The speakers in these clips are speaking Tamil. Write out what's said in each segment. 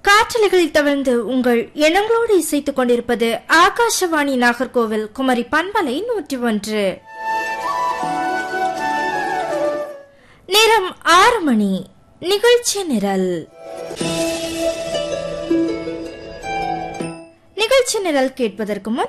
காற்றலைகளில் தவிர்ந்து உங்கள் எண்ணங்களோடு இசைத்துக் கொண்டிருப்பது ஆகாஷவாணி நாகர்கோவில் குமரி பண்பலை நூற்றி ஒன்று நேரம் ஆறு மணி நிகழ்ச்சி நிரல் நிகழ்ச்சி நிரல் கேட்பதற்கு முன்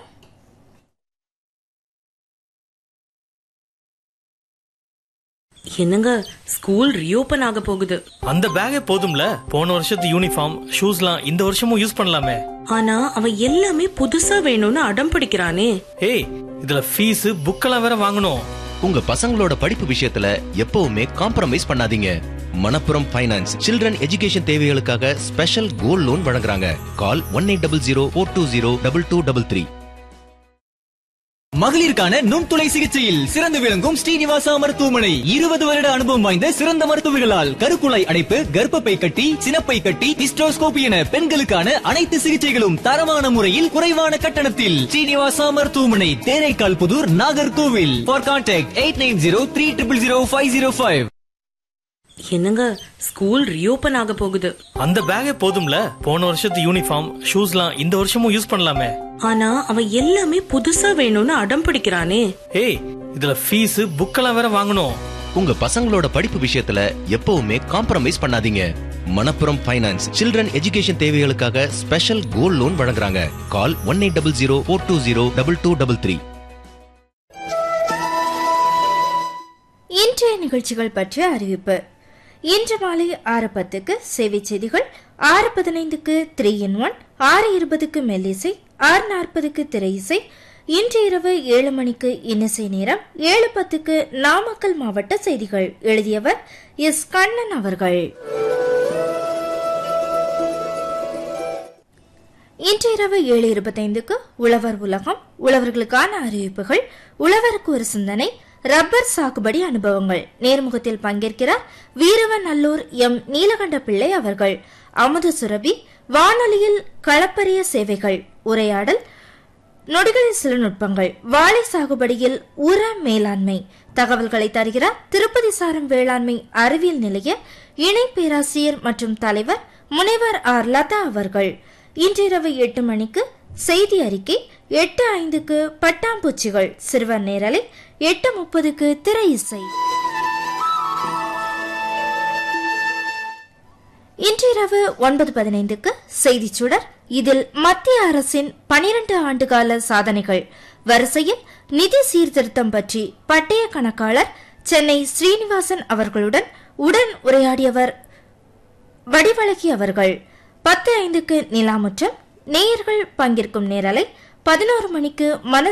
என்னங்க ஸ்கூல் ரீஓபன் ஆக போகுது அந்த பேக்கே போதும்ல போன வருஷத்து யூனிஃபார்ம் ஷூஸ்லாம் இந்த வருஷமும் யூஸ் பண்ணலாமே ஆனா அவன் எல்லாமே புதுசா வேணும்னு அடம் பிடிக்கிறானே ஏய் இதுல ஃபீஸ் புக்கெல்லாம் வேற வாங்கணும் உங்க பசங்களோட படிப்பு விஷயத்துல எப்பவுமே காம்ப்ரமைஸ் பண்ணாதீங்க மணப்புரம் ஃபைனான்ஸ் சில்ட்ரன் எஜுகேஷன் தேவைகளுக்காக ஸ்பெஷல் கோல்ட் லோன் வழங்குறாங்க call one eight double zero four two zero double two double three மகளிருக்கான நுண்துளை சிகிச்சையில் சிறந்து விளங்கும் ஸ்ரீனிவாசா மருத்துவமனை இருபது வருட அனுபவம் வாய்ந்த சிறந்த மருத்துவர்களால் கருக்குழாய் அடைப்பு கர்ப்பப்பை கட்டி சினப்பை கட்டி ஹிஸ்டோஸ்கோபி என பெண்களுக்கான அனைத்து சிகிச்சைகளும் தரமான முறையில் குறைவான கட்டணத்தில் ஸ்ரீனிவாசா மருத்துவமனை Theraikal Puthur Nagercoil for contact eight nine zero three triple zero five zero five என்னங்க ஸ்கூல் ரீஓபன் ஆக போகுது அந்த பேக்கே போதும்ல போன வருஷத்து யூனிஃபார்ம் ஷூஸ்லாம் இந்த வருஷமும் யூஸ் பண்ணலாமே ஆனா அவன் எல்லாமே புதுசா வேணும்னு அடம் பிடிக்கிறானே ஏய் இதுல ஃபீஸ் புக்கெல்லாம் வேற வாங்கணும் உங்க பசங்களோட படிப்பு விஷயத்துல எப்பவுமே காம்ப்ரமைஸ் பண்ணாதீங்க மணப்புரம் ஃபைனான்ஸ் சில்ட்ரன் எஜுகேஷன் தேவைகளுக்காக ஸ்பெஷல் கோல்ட் லோன் வழங்குறாங்க call one eight double zero four two zero double two double three இன்றைய நிகழ்ச்சிகள் பற்றிய அறிவிப்பு இன்று மாலை ஆறு பத்துக்கு சேவை செய்திகள் ஆறு பதினைந்துக்கு த்ரீ இன் ஒன் ஆறு இருபதுக்கு மெல்லிசை ஆறு நாற்பதுக்கு திரை இசை இன்று இரவு ஏழு மணிக்கு இன்னிசை நேரம் ஏழு பத்துக்கு நாமக்கல் மாவட்ட செய்திகள் எழுதியவர் எஸ் கண்ணன் அவர்கள் இன்று இரவு ஏழு இருபத்தைந்துக்கு உழவர் உலகம் உழவர்களுக்கான அறிவிப்புகள் உழவருக்கு ஒரு சிந்தனை ரப்பர் சாகுபடி அனுபவங்கள் நேர்முகத்தில் பங்கேற்கிறார் வீரவநல்லூர் எம் நீலகண்ட பிள்ளை அவர்கள் அமுத சுரபி வானொலியில் களப்பரிய சேவைகள் உரையாடல் நொடிகளில் சில நுட்பங்கள் வாழை சாகுபடியில் உர மேலாண்மை தகவல்களை தருகிறார் திருப்பதி சாரம் வேளாண்மை அறிவியல் நிலைய இணை பேராசிரியர் மற்றும் தலைவர் முனைவர் ஆர் லதா அவர்கள் இன்றிரவு எட்டு மணிக்கு செய்தி அறிக்கை எட்டு ஐந்துக்கு பட்டாம்பூச்சிகள் சிறுவர் நேரலை எட்டு முப்பதுக்கு திரை இசை இன்றிரவு ஒன்பது பதினைந்துக்கு செய்திச் சுடர் இதில் மத்திய அரசின் பனிரெண்டு ஆண்டுகால சாதனைகள் வரிசையில் நிதி சீர்திருத்தம் பற்றி பட்டய கணக்காளர் சென்னை ஸ்ரீனிவாசன் அவர்களுடன் உடன் உரையாடியவர் வடிவழகி அவர்கள் பத்து ஐந்துக்கு நிலாமுற்றம் நேயர்கள் பங்கேற்கும் நேரலை பதினோரு மணிக்கு மன